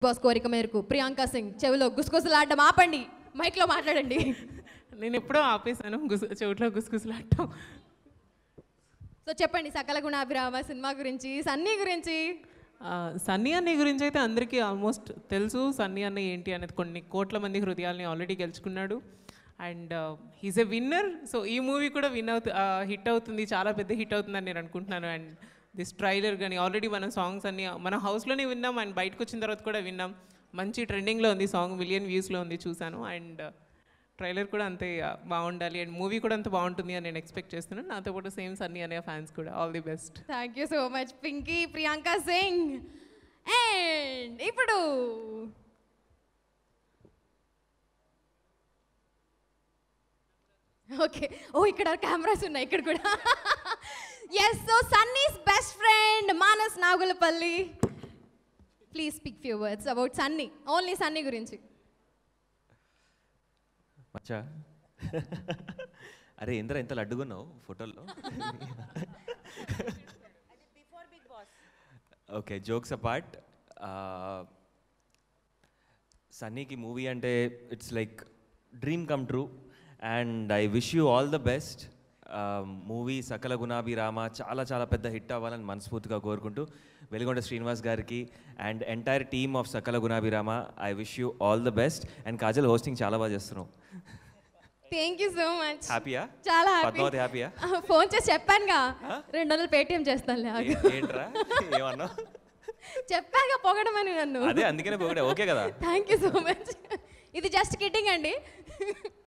Boss కోరిక మేరకు ప్రియాంక సింగ్ చెవిలో గుసగుసలాడడం ఆపండి మైక్లో మాట్లాడండి నేను ఎప్పుడో ఆపేశాను గుస చెవిట్లో గుసగుసలాడటం సో చెప్పండి సకల గుణాభిరామ సినిమా గురించి సన్నీ గురించి ఆ, సన్నీ అన్నయ్య గురించి అయితే అందరికీ ఆల్మోస్ట్ తెలుసు సన్నీ అన్నయ్య ఏంటి అనేది కొన్ని కోట్ల మంది హృదయాల్ని ఆల్రెడీ గెలుచుకున్నాడు and he's a winner so ఈ మూవీ కూడా విన్ అవుతు హిట్ అవుతుంది చాలా పెద్ద హిట్ అవుతుందని నేను అనుకుంటున్నాను అండ్ దిస్ ట్రైలర్ కానీ ఆల్రెడీ మన సాంగ్స్ అన్ని మన హౌస్లోనే విన్నాం అండ్ బయటకు వచ్చిన తర్వాత కూడా విన్నాం మంచి ట్రెండింగ్లో ఉంది సాంగ్ మిలియన్ వ్యూస్లో ఉంది చూశాను అండ్ ట్రైలర్ కూడా అంతే ఆ, బాగుండాలి అండ్ మూవీ కూడా అంత బాగుంటుంది అని నేను ఎక్స్పెక్ట్ చేస్తున్నాను నాతో పాటు సేమ్ సన్నీ అనే ఫ్యాన్స్ కూడా all the best thank you so much Pinky Priyanka Singh and ఇప్పుడు ఓకే ఓ ఇక్కడ కెమెరాస్ ఉన్నాయి ఇక్కడ కూడా yes so Sunny's best friend Manas Nagulapalli please speak few words about Sunny only Sunny గురించి మచ్చా అరే ఇంద్ర ఎంత లడ్డుగున్నావు ఫోటోల్లో ఓకే జోక్స్ అపార్ట్ సన్నీకి మూవీ అంటే it's like dream come true and I wish you all the best movie Sakala Gunabhi Rama చాలా చాలా పెద్ద హిట్ అవ్వాలని మనస్ఫూర్తిగా కోరుకుంటూ వెలిగొండ శ్రీనివాస్ గారికి and entire team of Sakala Gunabhi Rama I wish you all the best and Kajal hosting చాలా బాగా చేస్తున్నావు థ్యాంక్ యూ సో మచ్ హ్యాపీయా చాలా పద్మావతి హ్యాపీయా ఫోన్ చేసి చెప్పానుగా రెండు వందలు పేటిఎం చేస్తానులే ఆగు. ఏంట్రా ఏమన్నా చెప్పాగా పొగడమని నన్ను అదే అందుకనే పోగడే ఓకే కదా థ్యాంక్ యూ సో మచ్ ఇది జస్ట్ కిడ్డింగ్ అండి